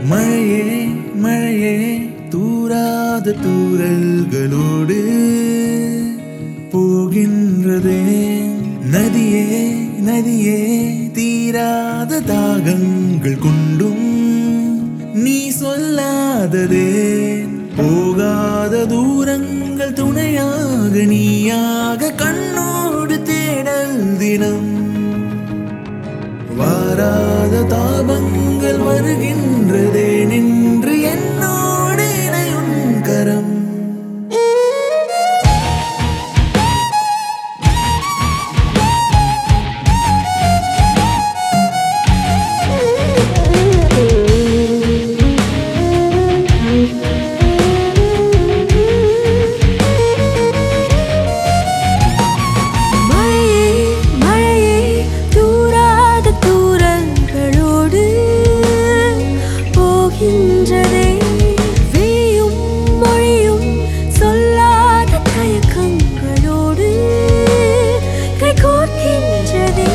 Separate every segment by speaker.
Speaker 1: மழையே மழையே தூராத தூரல்களோடு போகின்றதே நதியே நதியே தீராத தாகங்கள் கொண்டும் நீ சொல்லாததே போகாத தூரங்கள் துணையாக நீயாக கண்ணோடு தேடல் தினம் வாராத தாபங்கள் வருகின்றதே நின்று என்னோடு இணையும் கரம்
Speaker 2: மழையே மழையே தூராத தூரங்களோடு போகின்றதே விழியும் மொழியும் சொல்லாத தயக்கங்களோடு கைகோர்க்கின்றதே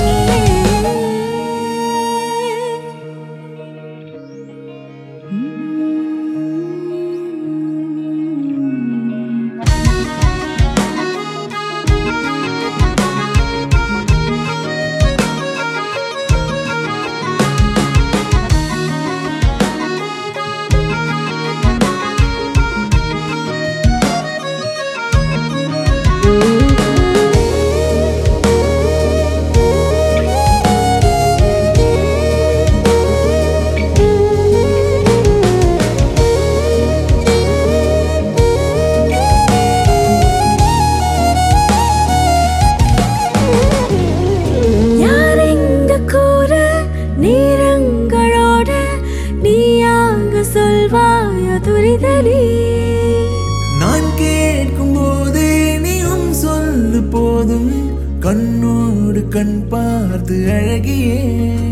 Speaker 2: யாரெங்க கூற நீரங்களோட நீயாக சொல்வாய துரிதலி
Speaker 1: நான் கேட்கும் போதே நீயும் சொல்லு போதும் கண்ணோடு கண் பார்த்து அழகியே